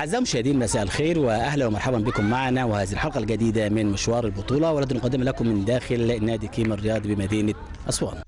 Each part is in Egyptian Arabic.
أعزائي المشاهدين مساء الخير وأهلا ومرحبا بكم معنا وهذه الحلقة الجديدة من مشوار البطولة والتي نقدم لكم من داخل نادي كيما الرياضي بمدينة أسوان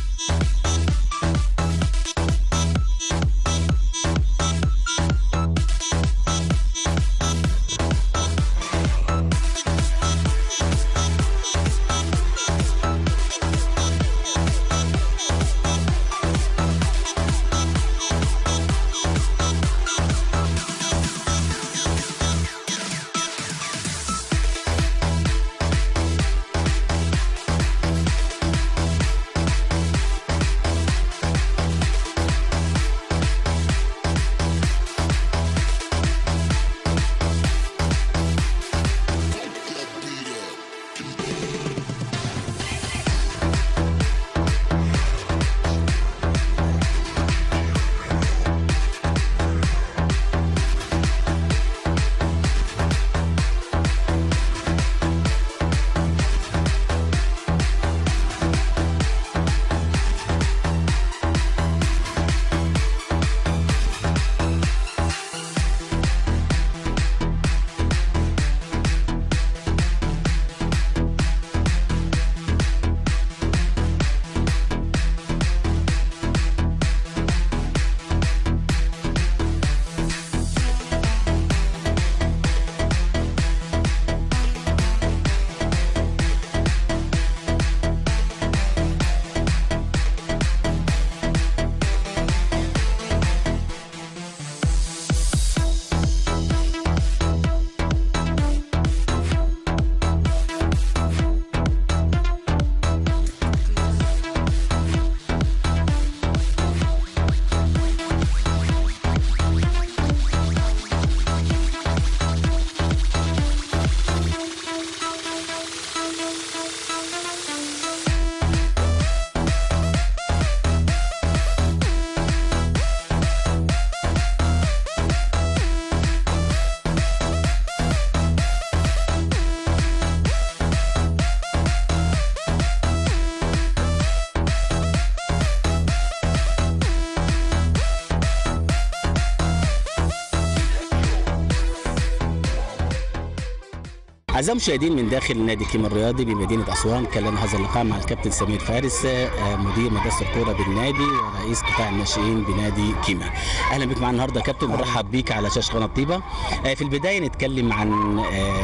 أعزائي المشاهدين من داخل نادي كيما الرياضي بمدينة أسوان كان لنا هذا اللقاء مع الكابتن سمير فارس آه، مدير مدرسة الكورة بالنادي ورئيس قطاع الناشئين بنادي كيما أهلا بك معنا النهاردة يا كابتن بنرحب بيك على شاشة قناة طيبة آه، في البداية نتكلم عن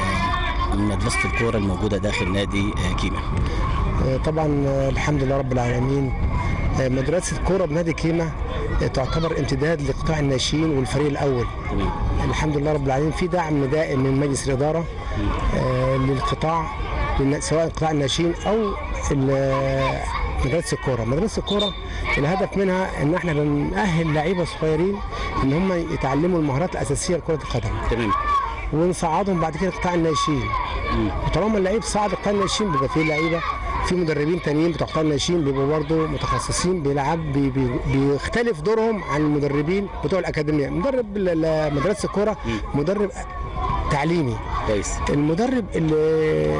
آه، مدرسة الكورة الموجودة داخل نادي آه، كيما آه، طبعا آه، الحمد لله رب العالمين آه، مدرسة كورة بنادي كيما آه، تعتبر امتداد لقطاع الناشئين والفريق الأول تمام الحمد لله رب العالمين في دعم دائم من مجلس الإدارة آه، للقطاع للن- سواء قطاع الناشئين أو ال- مدرسة الكورة مدرسة الكورة الهدف منها ان احنا بنأهل لعيبة صغيرين ان هم يتعلموا المهارات الأساسية لكرة القدم تمام ونصعدهم بعد كده قطاع الناشئين وطالما اللعيب صعد قطاع الناشئين بيبقى فيه لعيبه في مدربين تانيين بتوع قطاع الناشئين بيبقوا برضه متخصصين بيلعب بي بي بيختلف دورهم عن المدربين بتوع الاكاديميه مدرب ال- ال- مدرسه الكوره مدرب تعليمي كويس المدرب اللي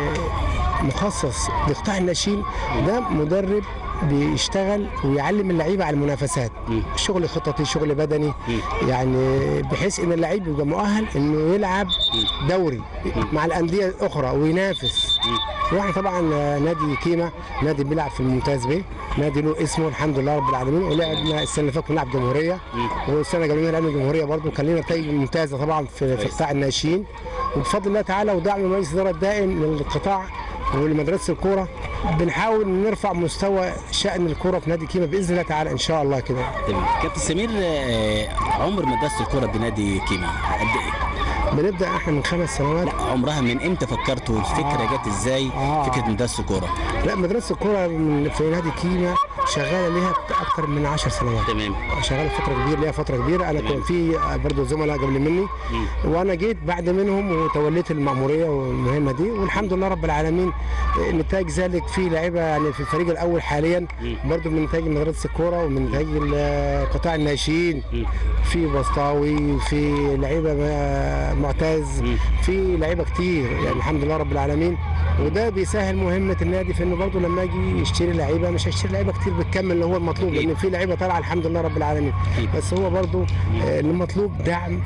مخصص لقطاع الناشئين ده مدرب بيشتغل ويعلم اللعيبه على المنافسات مم. شغل خططي شغل بدني يعني بحيث ان اللعيب يبقى مؤهل انه يلعب دوري مع الانديه الاخرى وينافس واحنا طبعا نادي كيما نادي بيلعب في الممتاز بيه نادي له اسمه الحمد لله رب العالمين ولعبنا السنه اللي فاتت كنا بنلعب جمهوريه والسنه اللي قبلنا لعبنا جمهوريه برضه كان لنا نتائج ممتازه طبعا في, في كويس. قطاع الناشئين وبفضل الله تعالى ودعم مجلس الاداره الدائم للقطاع ولمدرسه الكوره بنحاول نرفع مستوى شان الكوره في نادي كيما باذن الله تعالى ان شاء الله كده تمام كابتن سمير آه، عمر مدرسة الكورة بنادي كيما قد إيه؟ بنبدا احنا من خمس سنوات لا عمرها من امتى فكرتوا الفكره جت ازاي آه. فكره مدرسه الكوره لا مدرسه الكوره من- في نادي كيما شغاله ليها اكثر من 10 سنوات تمام شغاله فتره كبيره ليها فتره كبيره انا تمام. كان في برضه زملاء قبل مني وانا جيت بعد منهم وتوليت المأموريه والمهمه دي والحمد لله رب العالمين نتاج ذلك في لعيبه يعني في الفريق الاول حاليا برضه من نتاج مدرسه الكوره ومن نتاج ال- قطاع الناشئين في بسطاوي في لعيبه ما- معتز في لعيبه كتير يعني الحمد لله رب العالمين وده بيسهل مهمه النادي في انه برضه لما يجي يشتري لعيبه مش هيشتري لعيبه كتير بتكمل اللي هو المطلوب لان في لعيبه طالعه الحمد لله رب العالمين بس هو برضه آه، المطلوب دعم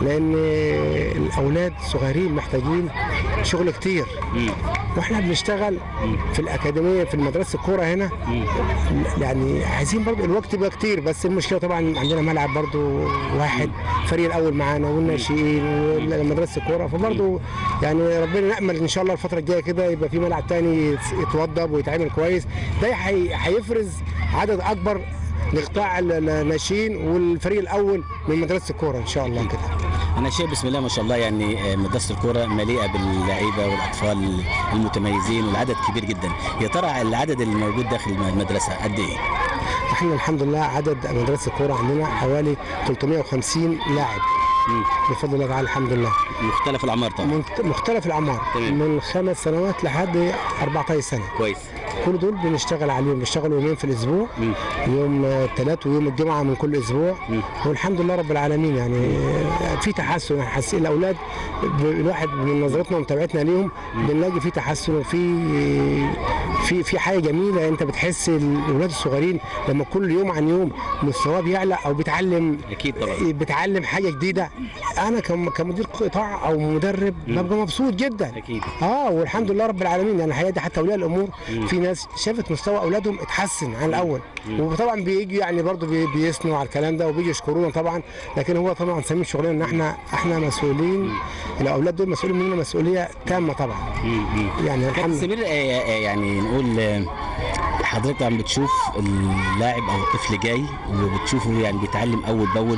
لان الاولاد صغيرين محتاجين شغل كتير مم. واحنا بنشتغل في الاكاديميه في مدرسه الكوره هنا مم. يعني عايزين برضو الوقت يبقى كتير بس المشكله طبعا عندنا ملعب برضو واحد الفريق الاول معانا والناشئين ومدرسه الكوره فبرضو يعني ربنا نامل ان شاء الله الفتره الجايه كده يبقى في ملعب تاني يت- يتوضب ويتعمل كويس ده هي- هيفرز عدد اكبر لقطاع ال- ال- الناشئين والفريق الاول من مدرسه الكوره ان شاء الله كده انا شايف بسم الله ما شاء الله يعني آه، مدرسه الكوره مليئه باللعيبه والاطفال المتميزين والعدد كبير جدا يا ترى العدد الموجود داخل المدرسه قد ايه احنا الحمد لله عدد مدرسه الكوره عندنا حوالي 350 لاعب مم. بفضل الله تعالى الحمد لله مختلف الاعمار طبعا منت- مختلف الاعمار تمام. من خمس سنوات لحد 14 سنه كويس كل دول بنشتغل عليهم بنشتغل يومين في الاسبوع مم. يوم الثلاث ويوم الجمعه من كل اسبوع مم. والحمد لله رب العالمين يعني آه، في تحسن حاسين الاولاد ب- الواحد من نظرتنا ومتابعتنا ليهم بنلاقي في تحسن وفي في في حاجه جميله انت بتحس الاولاد الصغيرين لما كل يوم عن يوم مستواه بيعلى او بيتعلم اكيد طبعا بتعلم حاجه جديده انا كم- كمدير قطاع او مدرب ببقى مبسوط جدا اكيد اه والحمد لله رب العالمين يعني الحقيقه دي حتى اولياء الامور في ناس شافت مستوى اولادهم اتحسن عن الاول وطبعا بيجي يعني برضه بي- بيثنوا على الكلام ده وبيجي يشكرونا طبعا لكن هو طبعا سمين شغلنا ان احنا احنا مسؤولين الاولاد دول مسؤولين مننا مسؤوليه تامه طبعا مم. مم. يعني كابتن الحمد سمير آه، آه، يعني نقول آه، حضرتك عم بتشوف اللاعب او الطفل جاي وبتشوفه يعني بيتعلم اول باول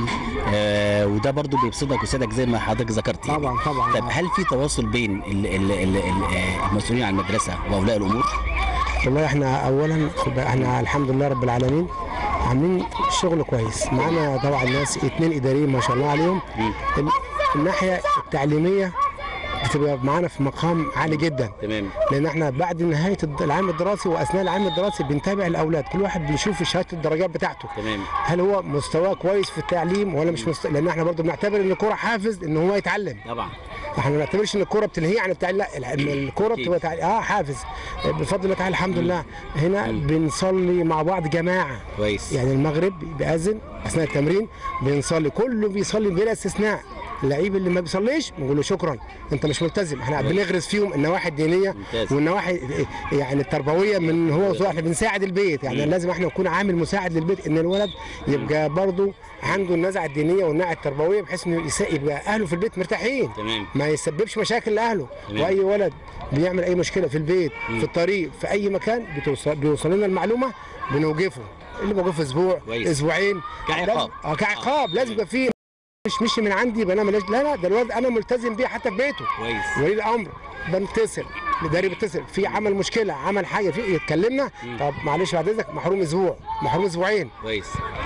آه وده برضو بيبسطك ويسعدك زي ما حضرتك ذكرت يعني. طبعا طبعا طب هل في تواصل بين ال ال ال ال آه، المسؤولين عن المدرسه واولياء الامور؟ والله احنا اولا خد بالك، احنا الحمد لله رب العالمين عاملين شغل كويس معانا طبعا ناس اتنين اداريين ما شاء الله عليهم مم. ال- الناحيه التعليميه بتبقى معانا في مقام عالي جدا تمام لان احنا بعد نهايه الد- العام الدراسي واثناء العام الدراسي بنتابع الاولاد كل واحد بيشوف شهاده الدرجات بتاعته تمام هل هو مستواه كويس في التعليم ولا مش مستوى لان احنا برضو بنعتبر ان الكوره حافز ان هو يتعلم طبعا احنا ما بنعتبرش ان الكوره بتلهيه عن التعليم لا ال- الكوره أكيد. بتبقى تعليم. اه حافز بفضل الله تعالى الحمد لله هنا بنصلي مع بعض جماعه كويس يعني المغرب بيأذن اثناء التمرين بنصلي كله بيصلي بلا استثناء اللعيب اللي ما بيصليش بنقول له شكرا انت مش ملتزم احنا بنغرس فيهم النواحي الدينيه ممتاز. والنواحي يعني التربويه من هو وصغير احنا بنساعد البيت يعني لازم احنا نكون عامل مساعد للبيت ان الولد يبقى برضه عنده النزعه الدينيه والناحيه التربويه بحيث انه يسا- يبقى اهله في البيت مرتاحين تمام ما يسببش مشاكل لاهله تمام. واي ولد بيعمل اي مشكله في البيت في الطريق في اي مكان بتوصل بيوصل لنا المعلومه بنوقفه اللي موقف اسبوع كويس. اسبوعين كعقاب. لازم- اه كعقاب لازم يبقى فيه مش مش من عندي يبقى انا ملاش لا لا ده الولد انا ملتزم بيه حتى في بيته كويس ولي الامر بنتصل الاداري بيتصل في عمل مشكله عمل حاجه في يتكلمنا طب معلش بعد اذنك محروم اسبوع محروم اسبوعين كويس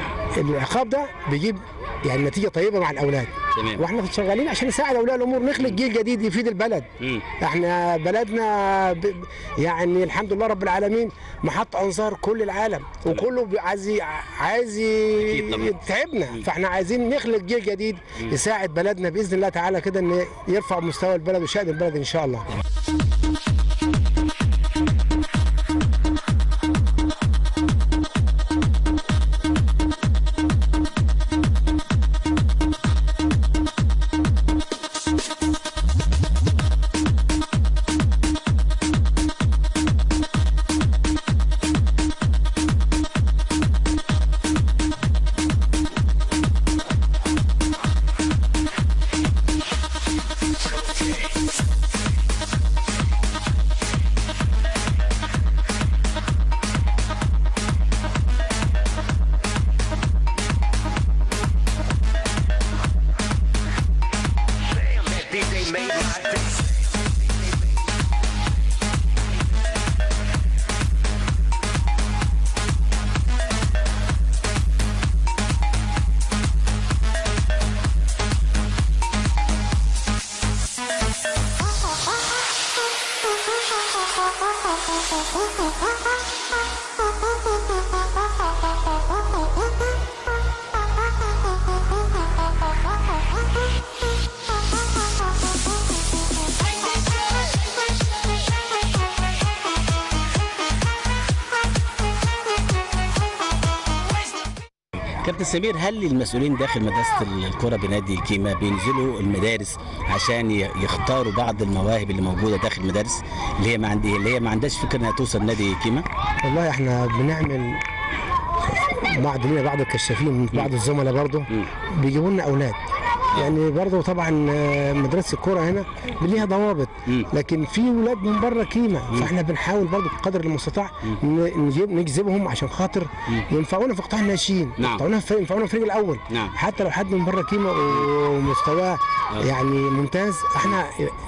العقاب ده بيجيب يعني نتيجه طيبه مع الاولاد تمام واحنا شغالين عشان نساعد اولياء الامور نخلق جيل جديد يفيد البلد مم. احنا بلدنا ب... يعني الحمد لله رب العالمين محط انظار كل العالم وكله بي- عايز ي- عايز ي- أكيد طبعا. يتعبنا فاحنا عايزين نخلق جيل جديد يساعد بلدنا باذن الله تعالى كده ان يرفع مستوى البلد وشأن البلد ان شاء الله DJ made my day. كابتن كابتن سمير هل المسؤولين داخل مدرسه الكره بنادي الكيما بينزلوا المدارس عشان ي- يختاروا بعض المواهب اللي موجوده داخل المدارس اللي هي ما عندي اللي هي ما عندهاش فكره انها توصل نادي كيما والله احنا بنعمل بعض لنا بعض الكشافين بعض الزملاء برضه بيجيبوا لنا اولاد يعني برضه طبعا آه، مدرسه الكوره هنا ليها ضوابط مم. لكن في ولاد من بره قيمه فاحنا بنحاول برضه بقدر المستطاع ن- نجيب نجذبهم عشان خاطر ينفعونا في قطاع الناشئين نعم. ينفعونا في ينفعونا في الفريق الاول نعم. حتى لو حد من بره قيمه ومستواه يعني ممتاز احنا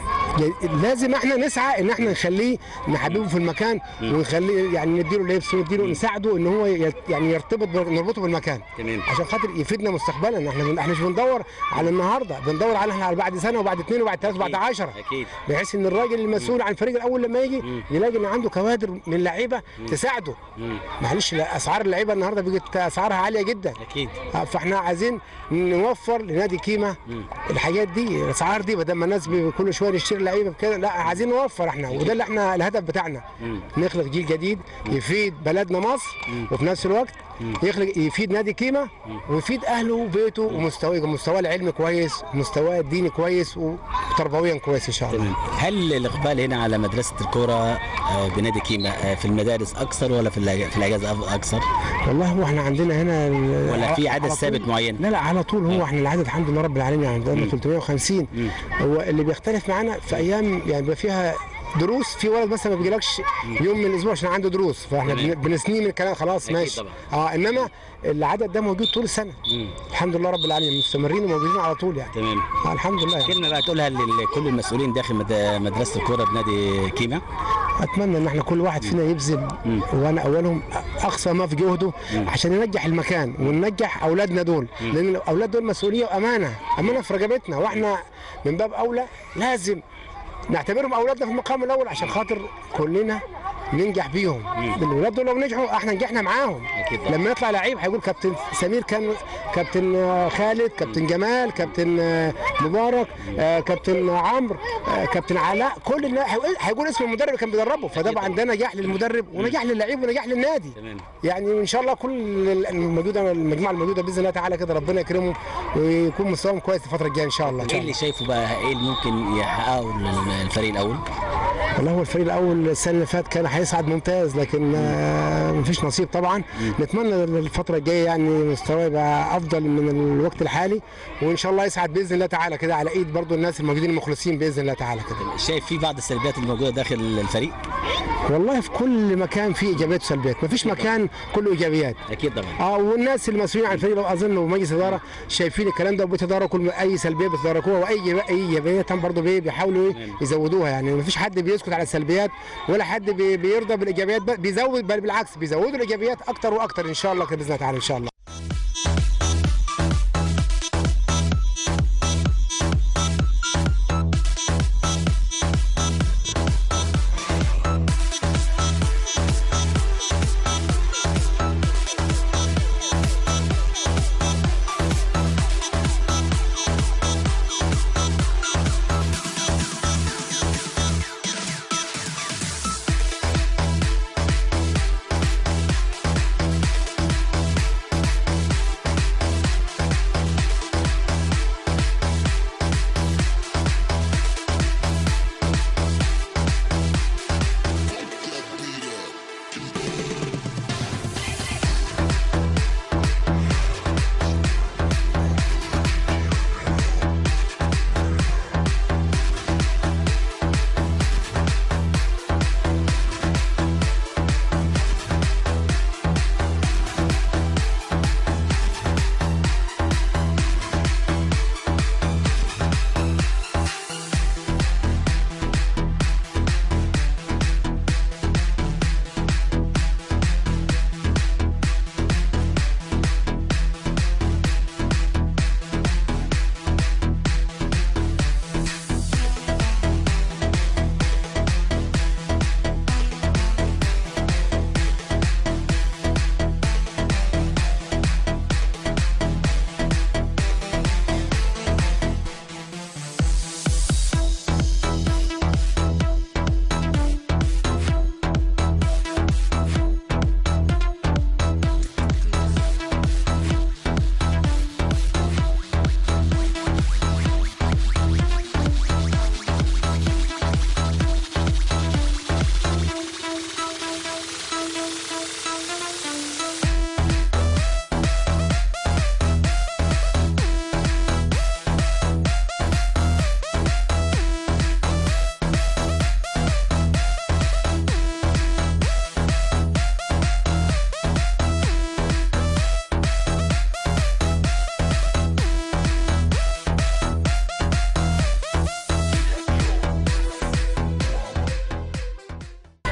لازم احنا نسعى ان احنا نخليه نحببه في المكان ونخليه يعني نديله لبس ونديله نساعده ان هو يت- يعني يرتبط بال- نربطه بالمكان تمام عشان خاطر يفيدنا مستقبلا احنا بن- احنا مش بندور على النهارده بندور على احنا على بعد سنه وبعد اثنين وبعد ثلاثه وبعد أكيد. 10 اكيد بحيث ان الراجل المسؤول عن الفريق الاول لما يجي يلاقي ان عنده كوادر من لعيبه تساعده مم. معلش لا، اسعار اللعيبه النهارده بقت اسعارها عاليه جدا اكيد آه، فاحنا عايزين نوفر لنادي كيما الحاجات دي الاسعار دي بدل ما الناس بي- كل شويه نشتري لعيبه بكده لا عايزين نوفر احنا وده اللي احنا الهدف بتاعنا نخلق جيل جديد يفيد بلدنا مصر وفي نفس الوقت يخلق يفيد نادي كيما ويفيد اهله وبيته ومستواه يبقى مستواه العلمي كويس ومستواه الديني كويس وتربويا كويس ان شاء الله تمام هل الاقبال هنا على مدرسه الكره آه، بنادي كيما آه، في المدارس اكثر ولا في الأج- في الاجازه أف- اكثر والله هو احنا عندنا هنا ال- ولا في على عدد طول- ثابت معين؟ لا لا على طول هو احنا العدد الحمد لله رب العالمين عندنا 350 هو اللي بيختلف معانا في ايام يعني بيبقى فيها دروس في ولد مثلا ما بيجيلكش يوم من الاسبوع عشان عنده دروس فاحنا تمام. بن- بنسنيه من الكلام خلاص أكيد ماشي طبعا. اه انما العدد ده موجود طول السنه الحمد لله رب العالمين مستمرين وموجودين على طول يعني تمام آه الحمد لله يعني. كلمه بقى تقولها لكل المسؤولين داخل مد- مدرسه الكره بنادي كيما اتمنى ان احنا كل واحد فينا يبذل وانا اولهم اقصى ما في جهده عشان ينجح المكان وننجح اولادنا دول لان الاولاد دول مسؤوليه وامانه امانه في رقبتنا واحنا من باب اولى لازم نعتبرهم اولادنا في المقام الاول عشان خاطر كلنا ننجح بيهم الولاد دول لو نجحوا احنا نجحنا معاهم أكيد طبعا. لما يطلع لعيب هيقول كابتن سمير كان كابتن آه، خالد كابتن جمال كابتن آه، مبارك آه، كابتن عمرو آه، كابتن علاء كل الناس هيقول- هيقول اسم المدرب اللي كان بيدربه فطبعا ده نجاح للمدرب ونجاح للعيب ونجاح للنادي تمام يعني ان شاء الله كل الموجوده المجموعه الموجوده باذن الله تعالى كده ربنا يكرمهم ويكون مستواهم كويس الفتره الجايه ان شاء الله ان شاء ايه الله اللي شايفه بقى ايه اللي ممكن يحققه الفريق الاول والله هو الفريق الاول السنه اللي فاتت كان هيصعد ممتاز لكن آه، مفيش نصيب طبعا نتمنى الفتره الجايه يعني مستواه يبقى افضل من الوقت الحالي وان شاء الله يصعد باذن الله تعالى كده على ايد برضو الناس الموجودين المخلصين باذن الله تعالى كده شايف في بعض السلبيات اللي موجوده داخل الفريق والله في كل مكان فيه ايجابيات وسلبيات مفيش مكان كله ايجابيات اكيد طبعا اه والناس المسؤولين عن الفريق لو اظن ومجلس اداره شايفين الكلام ده وبيتداركوا الم- اي سلبيه بيتداركوها واي اي ايجابيه هم برضه بي- بيحاولوا ايه يزودوها يعني مفيش حد بيسكت على السلبيات ولا حد بي- بيرضى بالايجابيات بل بيزود بل بالعكس بيزودوا الايجابيات اكتر واكتر ان شاء الله كده باذن الله تعالى ان شاء الله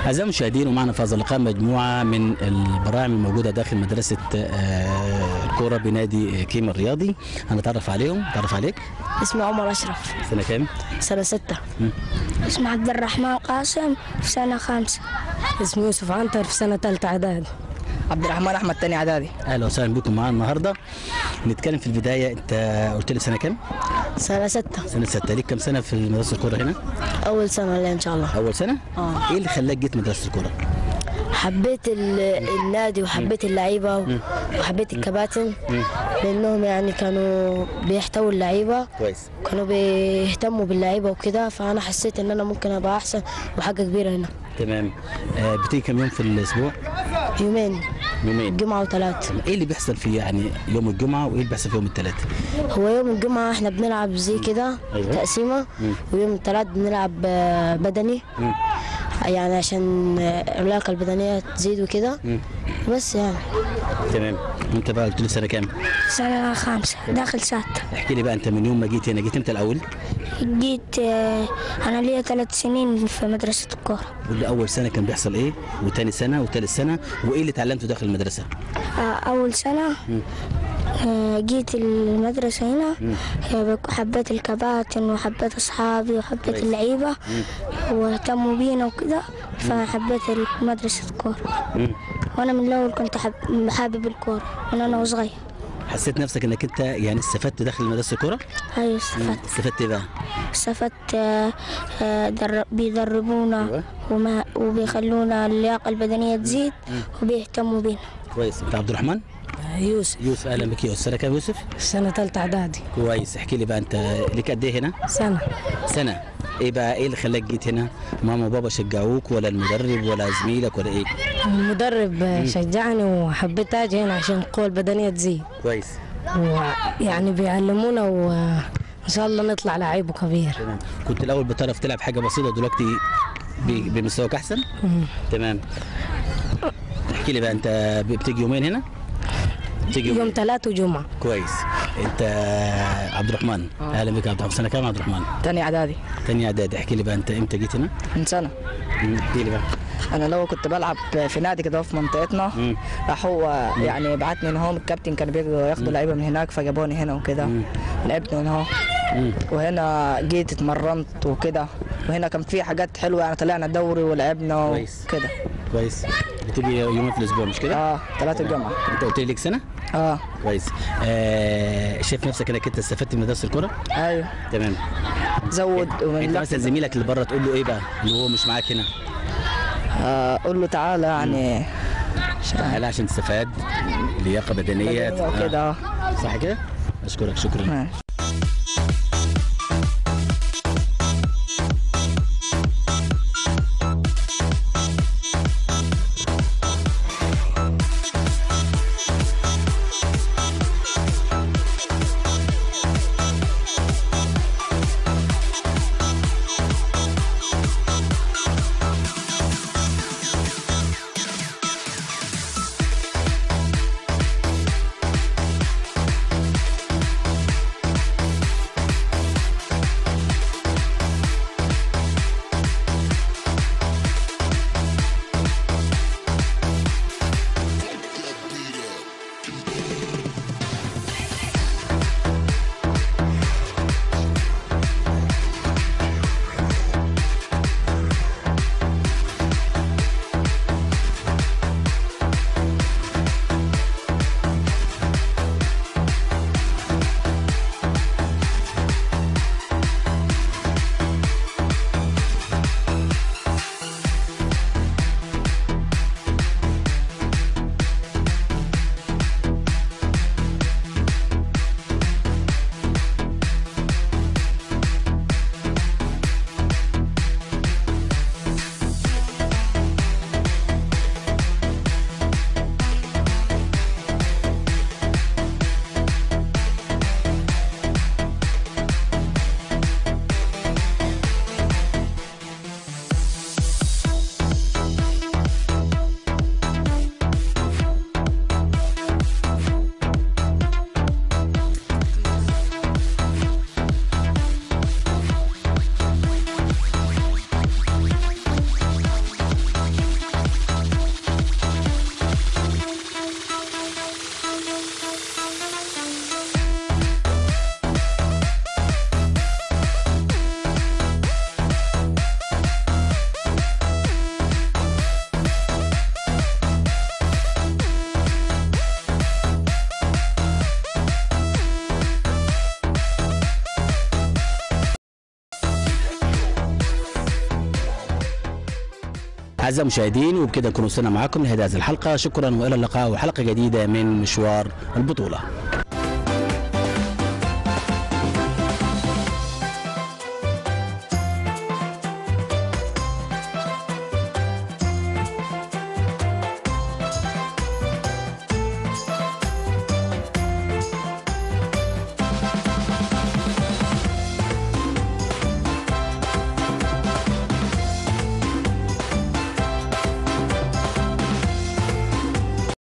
أعزائي المشاهدين ومعنا في هذا اللقاء مجموعة من البراعم الموجودة داخل مدرسة آه، الكورة بنادي كيما الرياضي هنتعرف عليهم تعرف عليك اسمي عمر أشرف سنة كام؟ سنة ستة اسمي عبد الرحمن قاسم في سنة خامسة اسمي يوسف عنتر في سنة تالتة إعداد عبد الرحمن احمد تاني اعدادي أهلا وسهلا بكم معانا النهاردة نتكلم في البداية أنت قلت لي سنة كام؟ سنة ستة سنة ستة ليك كام سنة في مدرسة الكورة هنا؟ أول سنة لي إن شاء الله أول سنة؟ آه. إيه اللي خلاك جيت مدرسة الكورة؟ حبيت ال- النادي وحبيت اللعيبة و- وحبيت الكباتن لأنهم يعني كانوا بيحتووا اللعيبة كويس كانوا بيهتموا باللعيبة وكده فأنا حسيت إن أنا ممكن أبقى أحسن وحاجة كبيرة هنا تمام آه بتيجي كام يوم في الأسبوع؟ يومين يومين جمعة وثلاث ايه اللي بيحصل في يعني يوم الجمعه وايه اللي بيحصل في يوم الثلاث هو يوم الجمعة احنا بنلعب زي كده أيوة. تقسيمة ويوم الثلاث بنلعب آه، بدني مم. يعني عشان آه، اللياقة البدنية تزيد وكده بس يعني تمام وانت بقى قلت لي سنه كام سنة خامسة داخل سات احكي لي بقى انت من يوم ما جيت هنا جيت امتى الاول جيت آه، أنا ليا ثلاث سنين في مدرسة الكورة قول لي اول سنه كان بيحصل ايه وتاني سنه وتالت سنه وايه اللي اتعلمته داخل المدرسه أول سنة آه، جيت المدرسة هنا آه، حبيت الكباتن وحبيت أصحابي وحبيت كويس. اللعيبة واهتموا بينا وكده فحبيت مدرسة الكورة مم. وأنا من الأول كنت حب- حابب الكورة من أنا وصغير حسيت نفسك انك انت يعني استفدت داخل مدرسه الكوره أيوة استفدت استفدت ايه بقى استفدت آه، آه، در- بيدربونا أيوة. وما وبيخلونا اللياقة البدنية تزيد وبيهتموا بينا كويس انت عبد الرحمن يوسف يوسف اهلا بك يا يوسف سنه كام يوسف سنة تالتة إعدادي كويس احكي لي بقى انت ليك قد ايه هنا سنة سنه ايه بقى ايه اللي خلاك جيت هنا ماما وبابا شجعوك ولا المدرب ولا زميلك ولا ايه المدرب شجعني وحبيت أجي هنا عشان القوة البدنية تزيد كويس ويعني بيعلمونا وإن شاء الله نطلع لعيب كبير تمام كنت الاول بتعرف تلعب حاجه بسيطه دلوقتي ب- بمستواك احسن تمام احكي لي بقى انت بتيجي يومين هنا بتيجي يوم يومين ثلاث وجمعة كويس انت عبد الرحمن اهلا بك يا عبد الرحمن سنه كام يا عبد الرحمن تاني اعدادي تاني اعدادي احكي لي بقى انت امتى جيت هنا من سنه مم، احكي لي بقى انا لو كنت بلعب في نادي كده في منطقتنا مم. راح هو يعني بعتني من هون الكابتن كان بيجوا ياخدوا لعيبه من هناك فجابوني هنا وكده لعبت من هون مم. وهنا جيت اتمرنت وكده وهنا كان في حاجات حلوه يعني طلعنا دوري ولعبنا كويس. وكده كويس بتيجي يومين في الاسبوع مش كده اه ثلاثة الجمعة انت قلت لي ليك سنه اه كويس آه شايف نفسك انك انت استفدت من مدرسه الكوره ايوه تمام زود ومن انت لا- مثلا زميلك اللي بره تقول له ايه بقى اللي هو مش معاك هنا آه، قول له تعالى يعني تعالى عشان تستفاد لياقه بدنيه بدنية وكده آه. آه. صح كده اشكرك شكرا ماشي اعزائي المشاهدين وبكده نكون وصلنا معكم لهذه الحلقه شكرا والى اللقاء وحلقه جديده من مشوار البطوله